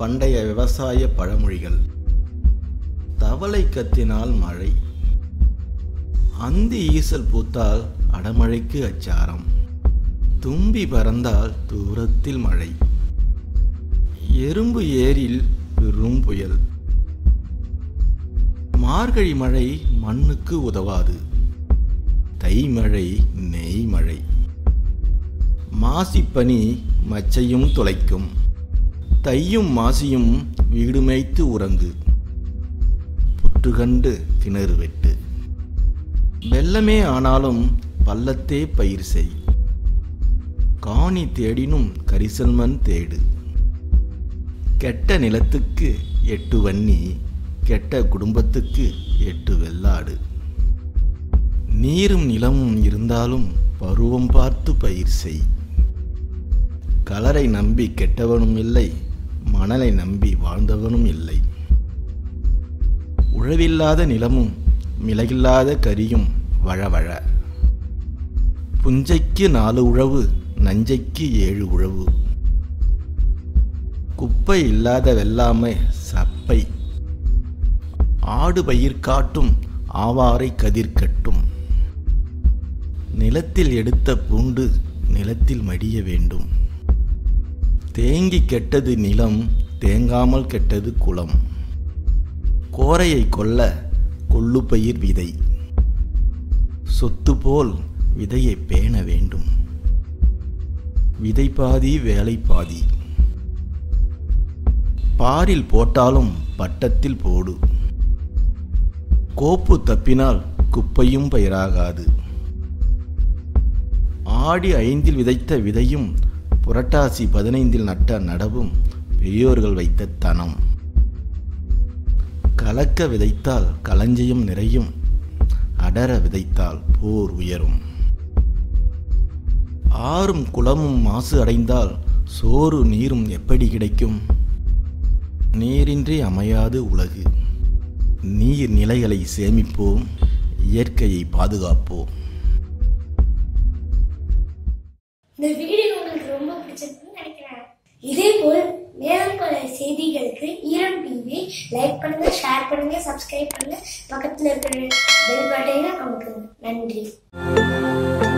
பண்டைய விவசாய பழமொழிகள் தவளை கத்தினால் மழை அந்தி ஈசல் பூத்தால் அடமழைக்கு அச்சாரம் தும்பி பறந்தால் தூரத்தில் மழை எறும்பு ஏரில் பெரும் புயல் மார்கழி மழை மண்ணுக்கு உதவாது தை மழை நெய் மழை மாசிப்பனி மச்சையும் துளைக்கும் தையும் மாசியும் வீடு மேய்த்து உறங்கு புற்று கண்டு கிணறு வெட்டு வெள்ளமே ஆனாலும் பள்ளத்தே பயிர் செய் காணி தேடினும் கரிசல் மண் தேடு கெட்ட நிலத்துக்கு எட்டு வன்னி கெட்ட குடும்பத்துக்கு எட்டு வெள்ளாடு நீரும் நிலமும் இருந்தாலும் பருவம் பார்த்து பயிர் செய் கலரை நம்பி கெட்டவனும் இல்லை மணலை நம்பி வாழ்ந்தவனும் இல்லை உழவில்லாத நிலமும் மிளகில்லாத கரியும் வழவழ புஞ்சைக்கு நாலு உழவு நஞ்சைக்கு ஏழு உழவு குப்பை இல்லாத வெள்ளாமை சப்பை ஆடு பயிர் காட்டும் ஆவாரை கதிர் கட்டும் நிலத்தில் எடுத்த பூண்டு நிலத்தில் மடிய வேண்டும் தேங்கி கெட்டது நிலம் தேங்காமல் கெட்டது குளம் கோரையை கொல்ல கொள்ளுப்பயிர் விதை சொத்து போல் விதையை பேண வேண்டும் விதை பாதி வேலை பாதி பாரில் போட்டாலும் பட்டத்தில் போடு கோப்பு தப்பினால் குப்பையும் பயிராகாது ஆடி ஐந்தில் விதைத்த விதையும் புரட்டாசி பதினைந்தில் நட்ட நடவும் பெரியோர்கள் வைத்த தனம் கலக்க விதைத்தால் களஞ்சியம் நிறையும் அடர விதைத்தால் போர் உயரும் ஆறும் குளமும் மாசு அடைந்தால் சோறு நீரும் எப்படி கிடைக்கும் நீரின்றி அமையாது உலகு நீர் நிலைகளை சேமிப்போம் இயற்கையை பாதுகாப்போம் இந்த வீடியோ உங்களுக்கு ரொம்ப பிடிச்சிருக்குன்னு நினைக்கிறேன் இதே போல் மேலும் பல செய்திகளுக்கு ஈரம் டிவி லைக் பண்ணுங்க ஷேர் பண்ணுங்க சப்ஸ்கிரைப் பண்ணுங்க பக்கத்துல இருக்கிற பெல் பட்டனை அமுக்குங்க நன்றி